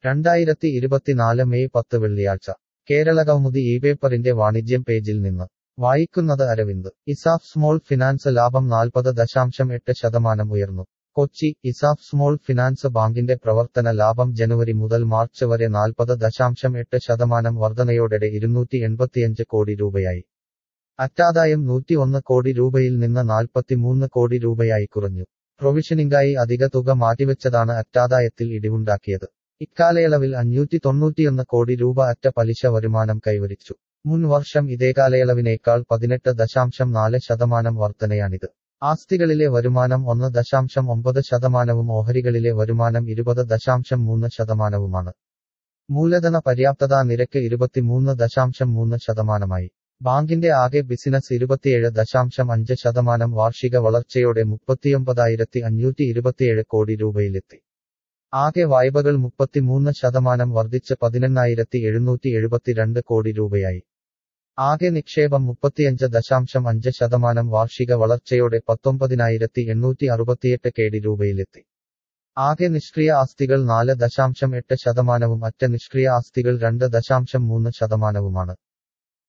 രണ്ടായിരത്തി ഇരുപത്തിനാല് മെയ് പത്ത് വെള്ളിയാഴ്ച കേരള കൗമുദി ഈ പേപ്പറിന്റെ വാണിജ്യം പേജിൽ നിന്ന് വായിക്കുന്നത് അരവിന്ദ് ഇസാഫ് സ്മോൾ ഫിനാൻസ് ലാഭം നാൽപ്പത് ദശാംശം എട്ട് ശതമാനം ഉയർന്നു കൊച്ചി ഇസാഫ് സ്മോൾ ഫിനാൻസ് ബാങ്കിന്റെ പ്രവർത്തന ലാഭം ജനുവരി മുതൽ മാർച്ച് വരെ നാൽപ്പത് ദശാംശം എട്ട് ശതമാനം വർധനയോടെ ഇരുന്നൂറ്റി എൺപത്തിയഞ്ച് കോടി രൂപയായി അറ്റാദായം നൂറ്റിയൊന്ന് കോടി രൂപയിൽ നിന്ന് നാൽപ്പത്തിമൂന്ന് കോടി രൂപയായി കുറഞ്ഞു പ്രൊവിഷനിംഗായി അധിക തുക മാറ്റിവെച്ചതാണ് അറ്റാദായത്തിൽ ഇടിവുണ്ടാക്കിയത് ഇക്കാലയളവിൽ അഞ്ഞൂറ്റി തൊണ്ണൂറ്റിയൊന്ന് കോടി രൂപ അറ്റ പലിശ വരുമാനം കൈവരിച്ചു മുൻ വർഷം ഇതേ കാലയളവിനേക്കാൾ പതിനെട്ട് ദശാംശം നാല് ശതമാനം വർധനയാണിത് ആസ്തികളിലെ വരുമാനം ഒന്ന് ദശാംശം ഒമ്പത് ശതമാനവും ഓഹരികളിലെ വരുമാനം ഇരുപത് ദശാംശം മൂന്ന് ശതമാനവുമാണ് മൂലധന പര്യാപ്തതാ നിരക്ക് ഇരുപത്തിമൂന്ന് ദശാംശം മൂന്ന് ശതമാനമായി ബാങ്കിന്റെ ആകെ ബിസിനസ് ഇരുപത്തിയേഴ് ദശാംശം അഞ്ച് ശതമാനം വാർഷിക വളർച്ചയോടെ മുപ്പത്തിയൊമ്പതായിരത്തി അഞ്ഞൂറ്റി ഇരുപത്തിയേഴ് കോടി രൂപയിലെത്തി ആകെ വായ്പകൾ മുപ്പത്തിമൂന്ന് ശതമാനം വർദ്ധിച്ച് പതിനെണ്ണായിരത്തി എഴുന്നൂറ്റി എഴുപത്തിരണ്ട് കോടി രൂപയായി ആകെ നിക്ഷേപം മുപ്പത്തിയഞ്ച് ദശാംശം അഞ്ച് ശതമാനം വാർഷിക വളർച്ചയോടെ പത്തൊമ്പതിനായിരത്തി എണ്ണൂറ്റി അറുപത്തിയെട്ട് കോടി രൂപയിലെത്തി ആകെ നിഷ്ക്രിയ ആസ്തികൾ നാല് ദശാംശം എട്ട് ശതമാനവും അറ്റ നിഷ്ക്രിയ ആസ്തികൾ രണ്ട് ദശാംശം മൂന്ന് ശതമാനവുമാണ്